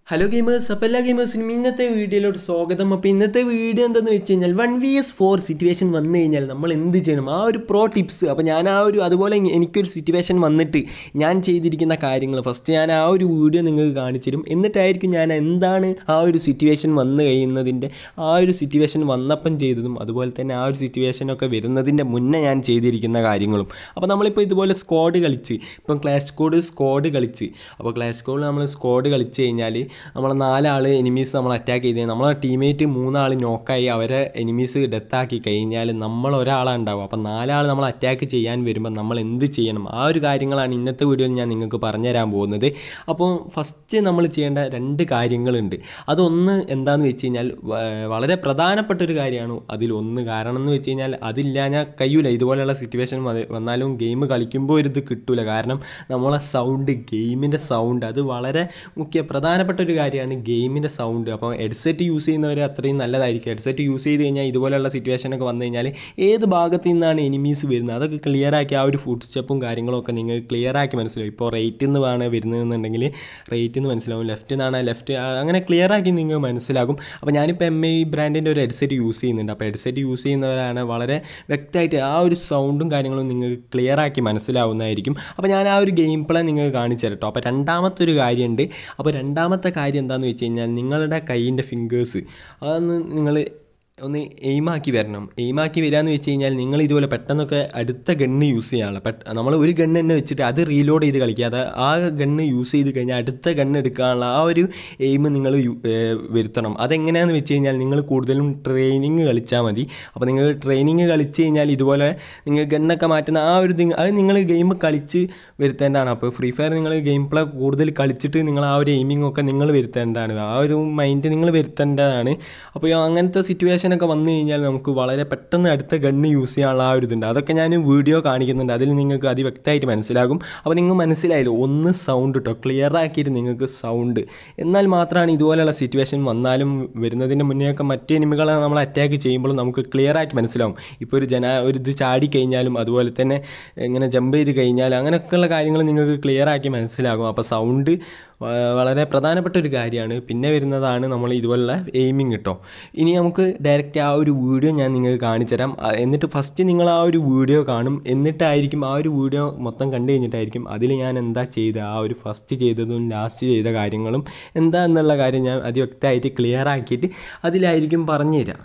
Hello gamers അപ്പോൾ എല്ലാ ഗെയിമേഴ്സിനും ഇന്നത്തെ വീഡിയോയിലോട്ട് സ്വാഗതം അപ്പോൾ ഇന്നത്തെ വീഡിയോ എന്താണെന്ന് വെച്ച് കഴിഞ്ഞാൽ one V S four situation വന്നു കഴിഞ്ഞാൽ നമ്മൾ എന്ത് ചെയ്യണം ആ ഒരു പ്രോ ടിപ്സ് അപ്പോൾ ഞാൻ ആ ഒരു അതുപോലെ എ- എനിക്കൊരു സിറ്റുവേഷൻ വന്നിട്ട് ഞാൻ ചെയ്തിരിക്കുന്ന കാര്യങ്ങൾ ഫസ്റ്റ് ഞാൻ ആ ഒരു വീഡിയോ നിങ്ങൾക്ക് കാണിച്ചു തരും എന്നിട്ടായിരിക്കും ഞാൻ എന്താണ് ആ ഒരു സിറ്റുവേഷൻ വന്നു കഴിയുന്നതിൻ്റെ ആ ഒരു സിറ്റുവേഷൻ വന്നപ്പം ചെയ്തതും അതുപോലെ തന്നെ ആ ഒരു സിറ്റുവേഷനൊക്കെ വരുന്നതിൻ്റെ മുന്നേ ഞാൻ ചെയ്തിരിക്കുന്ന കാര്യങ്ങളും അപ്പോൾ നമ്മളിപ്പോൾ ഇതുപോലെ സ്ക്വാഡ് കളിച്ച് ഇപ്പം ക്ലാഷ് സ്കോഡ് സ്ക്വാഡ് കളിച്ച് അപ്പോൾ ക്ലാഷ് സ്കോഡിൽ നമ്മൾ സ്ക്വാഡ് കളിച്ച് കഴിഞ്ഞാൽ നമ്മൾ നാലാൾ എനിമീസ് നമ്മൾ അറ്റാക്ക് ചെയ്ത് നമ്മളെ ടീമേറ്റ് മൂന്നാൾ നോക്കായി അവരെ എനിമീസ് ഡെത്താക്കി കഴിഞ്ഞാൽ നമ്മൾ ഒരാളാണ് ഉണ്ടാവും അപ്പോൾ നാലാൾ നമ്മൾ അറ്റാക്ക് ചെയ്യാൻ വരുമ്പോൾ നമ്മൾ എന്ത് ചെയ്യണം ആ ഒരു കാര്യങ്ങളാണ് ഇന്നത്തെ വീഡിയോയിൽ ഞാൻ നിങ്ങൾക്ക് പറഞ്ഞുതരാൻ പോകുന്നത് അപ്പോൾ ഫസ്റ്റ് നമ്മൾ ചെയ്യേണ്ട രണ്ട് കാര്യങ്ങളുണ്ട് അതൊന്ന് എന്താണെന്ന് വെച്ച് കഴിഞ്ഞാൽ വ- വളരെ പ്രധാനപ്പെട്ട ഒരു കാര്യമാണ് അതിലൊന്ന് കാരണം എന്ന് വെച്ച് കഴിഞ്ഞാൽ അതില്ലാഞ്ഞാൽ കഴിയൂല ഇതുപോലെയുള്ള സിറ്റുവേഷൻ വന്നാലും ഗെയിം കളിക്കുമ്പോൾ ഒരു ഇത് കിട്ടൂല കാരണം നമ്മളെ സൗണ്ട് ഗെയിമിൻ്റെ സൗണ്ട് അത് വളരെ മുഖ്യ പ്രധാനപ്പെട്ട ഒരു കാര്യമാണ് ഗെയിമിൻ്റെ സൗണ്ട് അപ്പോൾ ഹെഡ്സെറ്റ് യൂസ് ചെയ്യുന്നവർ അത്രയും നല്ലതായിരിക്കും ഹെഡ്സെറ്റ് യൂസ് ചെയ്ത് കഴിഞ്ഞാൽ ഇതുപോലെയുള്ള സിറ്റുവേഷനൊക്കെ വന്നു കഴിഞ്ഞാൽ ഏത് ഭാഗത്ത് നിന്നാണ് എനിമീസ് വരുന്നത് അതൊക്കെ ക്ലിയർ ആക്കി ആ ഒരു ഫുഡ് സ്റ്റെപ്പും കാര്യങ്ങളും ഒക്കെ നിങ്ങൾ ക്ലിയർ ആക്കി മനസ്സിലാവും ഇപ്പോൾ റേറ്റിൽ നിന്ന് വേണം വരുന്നതെന്നുണ്ടെങ്കിൽ റേറ്റിൽ നിന്ന് മനസ്സിലാവും ലെഫ്റ്റിൽ നിന്നാണ് ലെഫ്റ്റ് അങ്ങനെ ക്ലിയർ ആക്കി നിങ്ങൾക്ക് മനസ്സിലാകും അപ്പോൾ ഞാനിപ്പോൾ എം ഐ ബ്രാൻഡിൻ്റെ ഒരു ഹെഡ്സെറ്റ് യൂസ് ചെയ്യുന്നുണ്ട് അപ്പോൾ ഹെഡ്സെറ്റ് യൂസ് ചെയ്യുന്നവരാണ് വളരെ വ്യക്തമായിട്ട് ആ ഒരു സൗണ്ടും കാര്യങ്ങളും നിങ്ങൾക്ക് ക്ലിയർ ആക്കി മനസ്സിലാവുന്നതായിരിക്കും അപ്പോൾ ഞാൻ ആ ഒരു ഗെയിം പ്ലേ നിങ്ങൾക്ക് കാണിച്ചു തരട്ടോ അപ്പോൾ രണ്ടാമത്തെ ഒരു കാര്യമുണ്ട് അപ്പോൾ രണ്ടാമത്തെ കാര്യം എന്താണെന്ന് വെച്ച് കഴിഞ്ഞാൽ നിങ്ങളുടെ കൈയിൻ്റെ ഫിംഗേഴ്സ് അതൊന്ന് നിങ്ങൾ ഒന്ന് എയിമാക്കി വരണം എയിമാക്കി വരിക എന്ന് വെച്ച് കഴിഞ്ഞാൽ നിങ്ങൾ ഇതുപോലെ പെട്ടെന്നൊക്കെ അടുത്ത ഗണ്ണ് യൂസ് ചെയ്യാനുള്ള പെട്ട നമ്മൾ ഒരു ഗണ്ണ് തന്നെ വെച്ചിട്ട് അത് റീലോഡ് ചെയ്ത് കളിക്കാതെ ആ ഗണ്ണ് യൂസ് ചെയ്ത് കഴിഞ്ഞാൽ അടുത്ത ഗണ്ണ് എടുക്കാനുള്ള ആ ഒരു എയിം നിങ്ങൾ വരുത്തണം അതെങ്ങനെയാണെന്ന് വെച്ച് കഴിഞ്ഞാൽ നിങ്ങൾ കൂടുതലും ട്രെയിനിങ് കളിച്ചാൽ മതി അപ്പോൾ നിങ്ങൾ ട്രെയിനിങ് കളിച്ച് കഴിഞ്ഞാൽ ഇതുപോലെ നിങ്ങൾ ഗണ്ണൊക്കെ മാറ്റുന്ന ആ ഒരു thing- അത് നിങ്ങൾ ഗെയിം കളിച്ച് വരുത്തേണ്ടതാണ് അപ്പോൾ ഫ്രീ ഫയർ നിങ്ങൾ ഗെയിം പ്ലേ കൂടുതൽ കളിച്ചിട്ട് നിങ്ങൾ ആ ഒരു എയിമിംഗ് ഒക്കെ നിങ്ങൾ വരുത്തേണ്ടതാണ് ആ ഒരു മൈൻഡ് നിങ്ങൾ വരുത്തേണ്ടതാണ് അപ്പോൾ അങ്ങനത്തെ സിറ്റുവേഷനൊക്കെ വന്നു കഴിഞ്ഞാൽ നമുക്ക് വളരെ പെട്ടെന്ന് അടുത്ത ഗണ്ണ് യൂസ് ചെയ്യാനുള്ള ആ ഒരു ഇതുണ്ട് അതൊക്കെ ഞാൻ വീഡിയോ കാണിക്കുന്നുണ്ട് അതിൽ നിങ്ങൾക്ക് അതിവ്യക്തമായിട്ട് മനസ്സിലാകും അപ്പോൾ നിങ്ങൾ മനസ്സിലായല്ലോ ഒന്ന് സൗണ്ട് കേട്ടോ ക്ലിയർ ആക്കിയിട്ട് നിങ്ങൾക്ക് സൗണ്ട് എന്നാൽ മാത്രമാണ് ഇതുപോലെയുള്ള സിറ്റുവേഷൻ വന്നാലും വരുന്നതിന് മുന്നേ ഒക്കെ മറ്റേ എനിമികളെ നമ്മൾ അറ്റാക്ക് ചെയ്യുമ്പോൾ നമുക്ക് ക്ലിയർ ആക്കി മനസ്സിലാവും ഇപ്പോൾ ഒരു ജന ഒരു ഇത് ചാടി കഴിഞ്ഞാലും അതുപോലെ തന്നെ ഇങ്ങനെ ജമ്പ് ചെയ്ത് കഴിഞ്ഞാൽ അങ്ങനെയൊക്കെയുള്ള കാര്യങ്ങൾ നിങ്ങൾക്ക് ക്ലിയർ ആക്കി മനസ്സിലാകും അപ്പോൾ സൗണ്ട് വളരെ പ്രധാനപ്പെട്ട ഒരു കാര്യമാണ് പിന്നെ വരുന്നതാണ് നമ്മൾ ഇതുപോലുള്ള എയിമിങ് കേട്ടോ ഇനി നമുക്ക് ഡയറക്റ്റ് ആ ഒരു വീഡിയോ ഞാൻ നിങ്ങൾക്ക് കാണിച്ചു തരാം ആ, എന്നിട്ട് ഫസ്റ്റ് നിങ്ങൾ ആ ഒരു വീഡിയോ കാണും എന്നിട്ടായിരിക്കും ആ ഒരു വീഡിയോ മൊത്തം കണ്ടു കഴിഞ്ഞിട്ടായിരിക്കും അതിൽ ഞാൻ എന്താ ചെയ്ത ആ ഒരു ഫസ്റ്റ് ചെയ്തതും ലാസ്റ്റ് ചെയ്ത കാര്യങ്ങളും എന്താ എന്നുള്ള കാര്യം ഞാൻ അതിവ്യക്തമായിട്ട് ക്ലിയർ ആക്കിയിട്ട് അതിലായിരിക്കും പറഞ്ഞുതരാം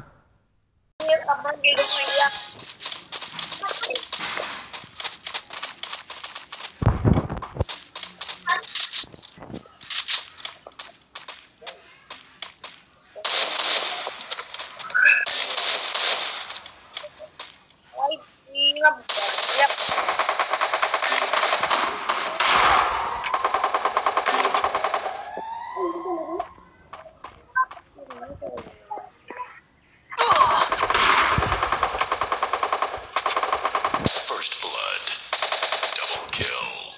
First blood. Double kill.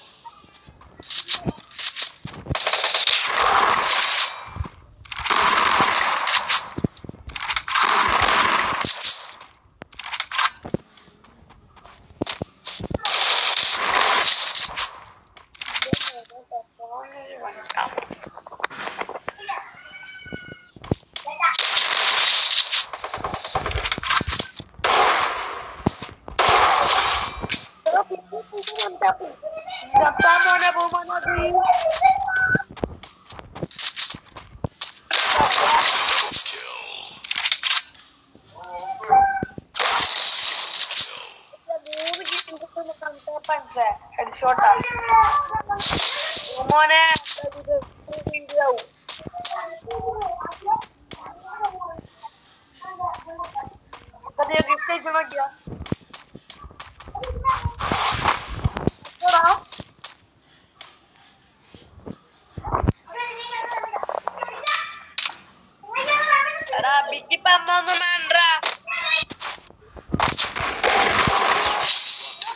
മോനെ പോകുമ്പോൾ Kill. ഹെഡ്ഷോട്ടാ മോനെ ഗിഫ്റ്റ് അയച്ചു നോക്കിയാ എടാ ബിക്കിപ്പ അമ്മ ഒന്നും വേണ്ട അപ്പോൾ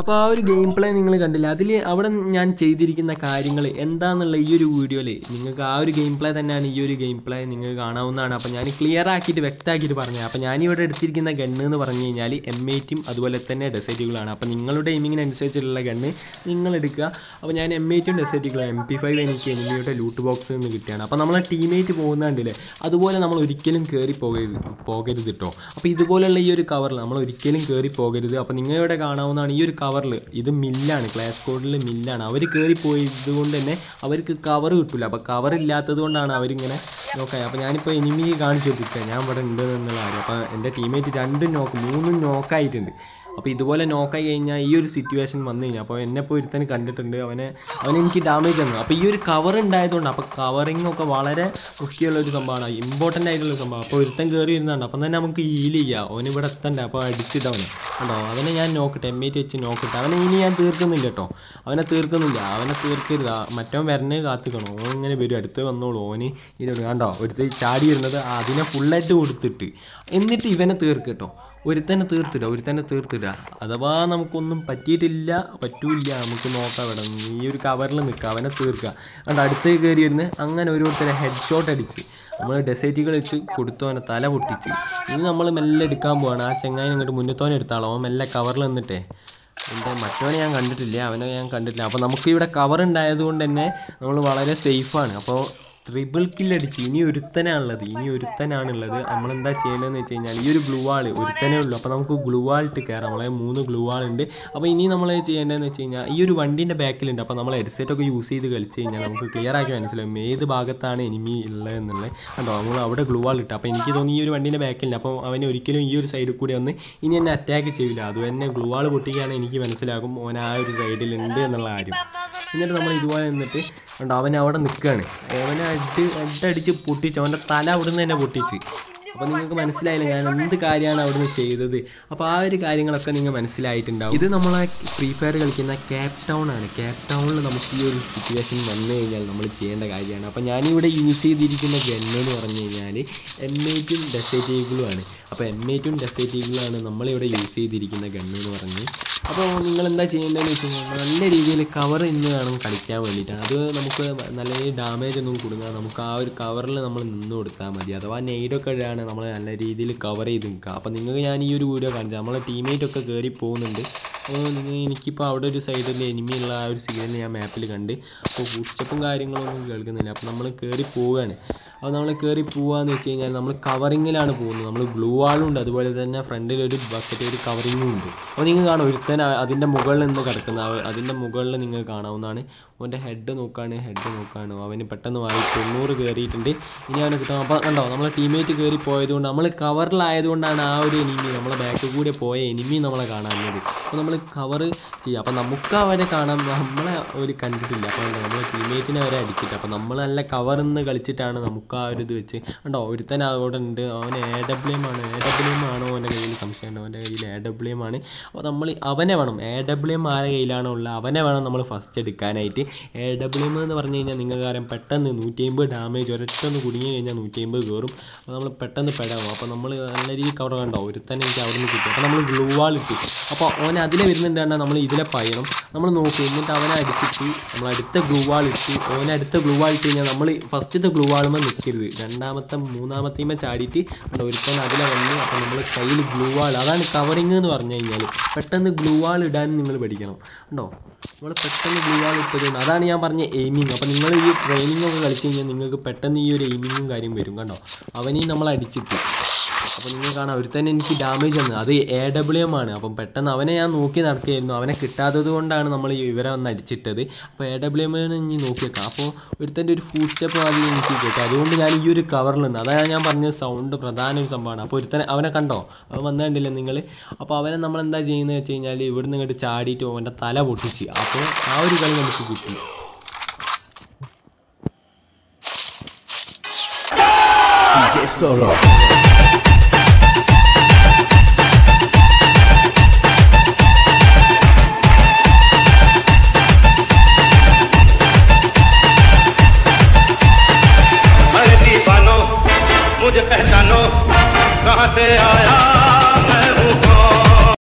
അപ്പോൾ ആ ഒരു ഗെയിം പ്ലേ നിങ്ങൾ കണ്ടില്ല അതിൽ അവിടെ ഞാൻ ചെയ്തിരിക്കുന്ന കാര്യങ്ങൾ എന്താണെന്നുള്ള ഈ ഒരു വീഡിയോയിൽ നിങ്ങൾക്ക് ആ ഒരു ഗെയിം പ്ലേ തന്നെയാണ് ഈ ഒരു ഗെയിം പ്ലേ നിങ്ങൾക്ക് കാണാവുന്നതാണ് അപ്പോൾ ഞാൻ ക്ലിയർ ആക്കിയിട്ട് വ്യക്തമാക്കിയിട്ട് പറഞ്ഞത് അപ്പോൾ ഞാനിവിടെ എടുത്തിരിക്കുന്ന ഗണ്ണ് എന്ന് പറഞ്ഞു കഴിഞ്ഞാൽ എം എയ്റ്റും അതുപോലെ തന്നെ ഡെസേറ്റുകളാണ് അപ്പോൾ നിങ്ങളുടെ എയിമിങ്ങിനനുസരിച്ചുള്ള ഗണ്ണ് നിങ്ങൾ എടുക്കുക അപ്പോൾ ഞാൻ എം എയ്റ്റും ഡെസേറ്റുകളും എം പി ഫൈവ് എനിക്ക് എനിമിയുടെ ലൂട്ട് ബോക്സിൽ നിന്ന് കിട്ടിയാണ് അപ്പോൾ നമ്മളെ ടീമേറ്റ് പോകുന്നുണ്ടല്ലേ അതുപോലെ നമ്മൾ ഒരിക്കലും കയറി പോകരുത് പോകരുത് കേട്ടോ അപ്പോൾ ഇതുപോലുള്ള ഈ ഒരു കവറിൽ നമ്മൾ ഒരിക്കലും കയറി പോകരുത് അപ്പോൾ നിങ്ങളിവിടെ കാണാവുന്നതാണ് ഈ ഒരു കവറിൽ ഇത് മില്ലാണ് ക്ലാസ് കോഡിൽ മില്ലാണ് അവർ കയറി പോയത് കൊണ്ട് തന്നെ അവർക്ക് കവർ കിട്ടില്ല അപ്പോൾ കവർ ഇല്ലാത്തത് കൊണ്ടാണ് അവരിങ്ങനെ നോക്കാം അപ്പോൾ ഞാനിപ്പോൾ എനിമി കാണിച്ചു കൊടുക്കുക ഞാൻ ഇവിടെ ഉണ്ട് എന്നുള്ള കാര്യം അപ്പോൾ എൻ്റെ ടീമേറ്റ് രണ്ടും നോക്ക് മൂന്നും നോക്കായിട്ടുണ്ട് അപ്പോൾ ഇതുപോലെ നോക്കായി കഴിഞ്ഞാൽ ഈ ഒരു സിറ്റുവേഷൻ വന്നു കഴിഞ്ഞാൽ അപ്പോൾ എന്നെ ഇപ്പോൾ ഒരുത്തന് കണ്ടിട്ടുണ്ട് അവനെ അവൻ എനിക്ക് ഡാമേജ് തന്നു അപ്പോൾ ഈ ഒരു കവർ ഉണ്ടായതുകൊണ്ട് അപ്പോൾ കവറിങ് ഒക്കെ വളരെ മുഖ്യമുള്ള ഒരു സംഭവമാണ് ഇമ്പോർട്ടൻ്റ് ആയിട്ടുള്ള ഒരു സംഭവം അപ്പോൾ ഒരുത്തൻ കയറി വരുന്നുണ്ട് അപ്പം തന്നെ നമുക്ക് ഹീൽ ചെയ്യാം അവൻ ഇവിടെ എത്തണ്ട അപ്പോൾ അടിച്ചിട്ട് അവനെ കണ്ടോ അവനെ ഞാൻ നോക്കട്ടെ എം എയ്റ്റ് വെച്ച് നോക്കട്ടെ അവനെ ഇനി ഞാൻ തീർക്കുന്നില്ല കേട്ടോ അവനെ തീർക്കുന്നില്ല അവനെ തീർക്കരുത് ആ, മറ്റവൻ വരണേ കാത്തുക്കണോ ഓൻ ഇങ്ങനെ വരും അടുത്ത് വന്നോളൂ ഓന് ഇതിനോട് കണ്ടോ ഒരുത്ത ചാടി വരുന്നത് അതിനെ ഫുള്ളായിട്ട് കൊടുത്തിട്ട് എന്നിട്ട് ഇവനെ തീർക്കട്ടോ ഒരുത്തന്നെ തീർത്തിടുക ഒരുത്തന്നെ തീർത്തിടുക അഥവാ നമുക്കൊന്നും പറ്റിയിട്ടില്ല പറ്റൂല നമുക്ക് നോക്കാം ഇവിടെ ഈ ഒരു കവറിൽ നിൽക്കുക അവനെ തീർക്കുക അതുകൊണ്ട് അടുത്ത് കയറി വരുന്ന അങ്ങനെ ഓരോരുത്തരെ ഹെഡ് ഷോട്ട് അടിച്ച് നമ്മൾ ഡെസേറ്റുകൾ വെച്ച് കൊടുത്തു അവനെ തല പൊട്ടിച്ച് ഇനി നമ്മൾ മെല്ലെ എടുക്കാൻ പോവാണ് ആ ചെങ്ങായി ഇങ്ങോട്ട് മുന്നത്തോനെ എടുത്താളോ അവൻ മെല്ലെ കവറിൽ നിന്നിട്ടേ എൻ്റെ മറ്റവനെ ഞാൻ കണ്ടിട്ടില്ല അവനെ ഞാൻ കണ്ടിട്ടില്ല അപ്പോൾ നമുക്ക് ഇവിടെ കവർ ഉണ്ടായത് കൊണ്ട് തന്നെ നമ്മൾ വളരെ സേഫാണ് അപ്പോൾ ട്രിപ്പിൾ കില്ലടിച്ച് ഇനി ഒരുത്തനാണുള്ളത് ഇനി ഒരുത്തനാണുള്ളത് നമ്മളെന്താ ചെയ്യേണ്ടതെന്ന് വെച്ച് കഴിഞ്ഞാൽ ഈ ഒരു ഗ്ലൂ വാൾ ഒരുത്തനേ ഉള്ളൂ അപ്പോൾ നമുക്ക് ഗ്ലൂ വാൾ ഇട്ട് കയറാം നമ്മളെ മൂന്ന് ഗ്ലൂ വാൾ ഉണ്ട് അപ്പോൾ ഇനി നമ്മൾ ചെയ്യേണ്ടതെന്ന് വെച്ച് കഴിഞ്ഞാൽ ഈ ഒരു വണ്ടീൻ്റെ ബാക്കിലുണ്ട് അപ്പോൾ നമ്മൾ ഹെഡ്സെറ്റ് ഒക്കെ യൂസ് ചെയ്ത് കളിച്ച് കഴിഞ്ഞാൽ നമുക്ക് ക്ലിയർ ആക്കി മനസ്സിലാവും ഏത് ഭാഗത്താണ് എനിമി ഉള്ളത് എന്നുള്ളത് കണ്ടോ നമ്മൾ അവിടെ ഗ്ലൂ വാൾ ഇട്ട് അപ്പോൾ എനിക്ക് തോന്നി ഈ ഒരു വണ്ടീൻ്റെ ബാക്കിലുണ്ട് അപ്പോൾ അവന് ഒരിക്കലും ഈ ഒരു സൈഡിൽ കൂടി വന്ന് ഇനി എന്നെ അറ്റാക്ക് ചെയ്യില്ല അത് തന്നെ ഗ്ലൂ വാൾ പൊട്ടിക്കുകയാണ് എനിക്ക് മനസ്സിലാകും അവൻ ആ ഒരു സൈഡിലുണ്ട് എന്നുള്ള കാര്യം എന്നിട്ട് നമ്മൾ ഇതുപോലെ നിന്നിട്ട് കണ്ടോ അവൻ അവിടെ നിൽക്കുകയാണ് അവനെ അടി അഡടിച്ച് പൊട്ടിച്ച് അവൻ്റെ തല അവിടുന്ന് തന്നെ പൊട്ടിച്ച് അപ്പോൾ നിങ്ങൾക്ക് മനസ്സിലായില്ല ഞാൻ എന്ത് കാര്യമാണ് അവിടുന്ന് ചെയ്തത് അപ്പോൾ ആ ഒരു കാര്യങ്ങളൊക്കെ നിങ്ങൾ മനസ്സിലായിട്ടുണ്ടാവും ഇത് നമ്മളെ ഫ്രീ ഫയർ കളിക്കുന്ന ക്യാപ് ടൗൺ ആണ് ക്യാപ് ടൗണിൽ നമുക്ക് ഈ ഒരു സിറ്റുവേഷൻ വന്നു കഴിഞ്ഞാൽ നമ്മൾ ചെയ്യേണ്ട കാര്യമാണ് അപ്പോൾ ഞാനിവിടെ യൂസ് ചെയ്തിരിക്കുന്ന ഗണ്ണ് എന്ന് പറഞ്ഞു കഴിഞ്ഞാൽ എം എയ്റ്റും ഡെസേറ്റ് ഈഗിളുമാണ് അപ്പോൾ എം എയ്റ്റും ഡെസേറ്റ് ഈഗിളാണ് നമ്മളിവിടെ യൂസ് ചെയ്തിരിക്കുന്ന ഗണ്ണ് എന്ന് പറഞ്ഞ് അപ്പോൾ നിങ്ങൾ എന്താ ചെയ്യേണ്ടതെന്ന് വെച്ച് കഴിഞ്ഞാൽ നല്ല രീതിയിൽ കവർ ഇന്ന് വേണം കളിക്കാൻ വേണ്ടിയിട്ടാണ് അത് നമുക്ക് നല്ല രീതിയിൽ ഡാമേജ് ഒന്നും കൊടുക്കുക നമുക്ക് ആ ഒരു കവറിൽ നമ്മൾ നിന്ന് കൊടുത്താൽ മതി അഥവാ നെയ്ഡൊക്കെ ഇടുകയാണ് നമ്മൾ നല്ല രീതിയിൽ കവർ ചെയ്ത് നിൽക്കുക അപ്പോൾ നിങ്ങൾക്ക് ഞാൻ ഈ ഒരു വീഡിയോ കാണിച്ചു നമ്മളെ ടീമേറ്റ് ഒക്കെ കയറി പോകുന്നുണ്ട് അപ്പോൾ നിങ്ങൾ എനിക്കിപ്പോൾ അവിടെ ഒരു സൈഡിൽ എനിമിയുള്ള ആ ഒരു സിഗ്നൽ ഞാൻ മാപ്പിൽ കണ്ട് അപ്പോൾ ഫുഡ് സ്റ്റെപ്പും കാര്യങ്ങളൊന്നും കേൾക്കുന്നില്ല അപ്പോൾ നമ്മൾ കയറി പോവുകയാണ് അപ്പോൾ നമ്മൾ കയറി പോവാന്ന് വെച്ച് കഴിഞ്ഞാൽ നമ്മൾ കവറിങ്ങിലാണ് പോകുന്നത് നമ്മൾ ഗ്ലൂ വാളും ഉണ്ട് അതുപോലെ തന്നെ ഫ്രണ്ടിൽ ഒരു ബക്കറ്റ് ഒരു കവറിങ്ങും ഉണ്ട് അപ്പോൾ നിങ്ങൾ കാണാം ഒരുത്തൻ ആ- അതിൻ്റെ മുകളിൽ നിന്ന് കിടക്കുന്ന ആ- അതിൻ്റെ മുകളിൽ നിങ്ങൾ കാണാവുന്നതാണ് അവൻ്റെ ഹെഡ് നോക്കാണ് ഹെഡ് നോക്കാണ് അവന് പെട്ടെന്ന് വായി തൊണ്ണൂറ് കയറിയിട്ടുണ്ട് ഇനി അവനെ കിട്ടാം അപ്പോൾ കണ്ടോ നമ്മളെ ടീമേറ്റ് കയറി പോയതുകൊണ്ട് നമ്മൾ കവറിലായതുകൊണ്ടാണ് ആ ഒരു എനിമി നമ്മളെ ബാക്കിൽ കൂടെ പോയ എനിമി നമ്മളെ കാണാഞ്ഞത് അപ്പോൾ നമ്മൾ കവർ ചെയ്യുക അപ്പോൾ നമുക്ക് അവരെ കാണാൻ നമ്മളെ ഒരു കണ്ടിട്ടില്ല അപ്പോൾ കണ്ടോ നമ്മളെ ടീമേറ്റിനെ വരെ അടിച്ചിട്ട് അപ്പോൾ നമ്മൾ നല്ല കവറിന്ന് കളിച്ചിട്ടാണ് നമുക്ക് ആ ഒരു ഇത് വെച്ച് കണ്ടോ ഒരുത്തൻ അവിടെ ഉണ്ട് അവൻ എ ഡബ്ല്യു എം ആണ് എ ഡബ്ല്യു എം ആണോ അവൻ്റെ കയ്യിൽ സംശയമുണ്ട് അവൻ്റെ കയ്യിൽ എ ഡബ്ല്യു എം ആണ് അപ്പോൾ നമ്മൾ അവനെ വേണം എ ഡബ്ല്യു എം ആരുടെ കയ്യിലാണോ ഉള്ളത് അവനെ വേണം നമ്മൾ ഫസ്റ്റ് എടുക്കാനായിട്ട് എ ഡബ്ല്യു എം എന്ന് പറഞ്ഞു കഴിഞ്ഞാൽ നിങ്ങൾക്ക് അറിയാം പെട്ടെന്ന് നൂറ്റി അമ്പത് ഡാമേജ് ഒരൊറ്റൊന്ന് കുടുങ്ങി കഴിഞ്ഞാൽ നൂറ്റി അമ്പത് കയറും അപ്പോൾ നമ്മൾ പെട്ടെന്ന് പെടാവും അപ്പോൾ നമ്മൾ നല്ല രീതിയിൽ കവർ കണ്ടോ ഒരുത്തൻ എനിക്ക് അവിടെ നിന്ന് കിട്ടും അപ്പോൾ നമ്മൾ ഗ്ലൂ വാൾ ഇട്ടു അപ്പോൾ അവൻ അതിലെ വരുന്നുണ്ട് പറഞ്ഞാൽ നമ്മൾ ഇതിലെ പയ്യണം നമ്മൾ നോക്കും എന്നിട്ട് അവനെ അടിച്ചിട്ട് നമ്മൾ അടുത്ത ഗ്ലൂ വാൾ ഇട്ട് ഓനെ അടുത്ത ഗ്ലൂ വാൾ ഇട്ട് കഴിഞ്ഞാൽ നമ്മൾ ഫസ്റ്റത്തെ ഗ്ലൂ വാളുമ്പോൾ നിൽക്കരുത് രണ്ടാമത്തെ മൂന്നാമത്തെയുമേ ചാടിയിട്ട് അവിടെ ഒരുത്തൻ അതിലെ വന്ന് അപ്പോൾ നമ്മൾ കയ്യിൽ ഗ്ലൂ വാൾ അതാണ് കവറിങ് എന്ന് പറഞ്ഞു കഴിഞ്ഞാൽ പെട്ടെന്ന് ഗ്ലൂ വാൾ ഇടാൻ നിങ്ങൾ പഠിക്കണം കണ്ടോ നമ്മൾ പെട്ടെന്ന് ഗ്ലൂ വാൾ ഇട്ടതുകൊണ്ട് അതാണ് ഞാൻ പറഞ്ഞ എയിമിങ് അപ്പോൾ നിങ്ങൾ ഈ ട്രെയിനിങ് ഒക്കെ കളിച്ച് കഴിഞ്ഞാൽ നിങ്ങൾക്ക് പെട്ടെന്ന് ഈ ഒരു എയിമിങ്ങും കാര്യം വരും കണ്ടോ അവനെയും നമ്മൾ അടിച്ചിട്ട് അപ്പോൾ നിങ്ങൾ കാണാം ഒരു തന്നെ എനിക്ക് ഡാമേജ് വന്നു അത് എ ഡബ്ല്യു എം ആണ് അപ്പം പെട്ടെന്ന് അവനെ ഞാൻ നോക്കി നടക്കുകയായിരുന്നു അവനെ കിട്ടാത്തത് കൊണ്ടാണ് നമ്മൾ ഈ ഇവരെ വന്ന് അടിച്ചിട്ടത് അപ്പോൾ എ ഡബ്ല്യു എമ്മിനെ ഇനി നോക്കിയേക്കാം അപ്പോൾ ഒരുത്തൻ്റെ ഒരു ഫുഡ് സ്റ്റെപ്പ് ആദ്യം എനിക്ക് കിട്ടും അതുകൊണ്ട് ഞാൻ ഈ ഒരു കവറിൽ നിന്ന് അതാണ് ഞാൻ പറഞ്ഞ സൗണ്ട് പ്രധാന ഒരു സംഭവമാണ് അപ്പോൾ ഒരുത്തനെ അവനെ കണ്ടോ അവൻ വന്നു കണ്ടില്ലേ നിങ്ങൾ അപ്പോൾ അവനെ നമ്മൾ എന്താ ചെയ്യുന്നത് വെച്ച് കഴിഞ്ഞാൽ ഇവിടുന്ന് ഇങ്ങോട്ട് ചാടിയിട്ട് അവൻ്റെ തല പൊട്ടിച്ച് അപ്പോൾ ആ ഒരു കളി നമുക്ക് കിട്ടി DJ Solo.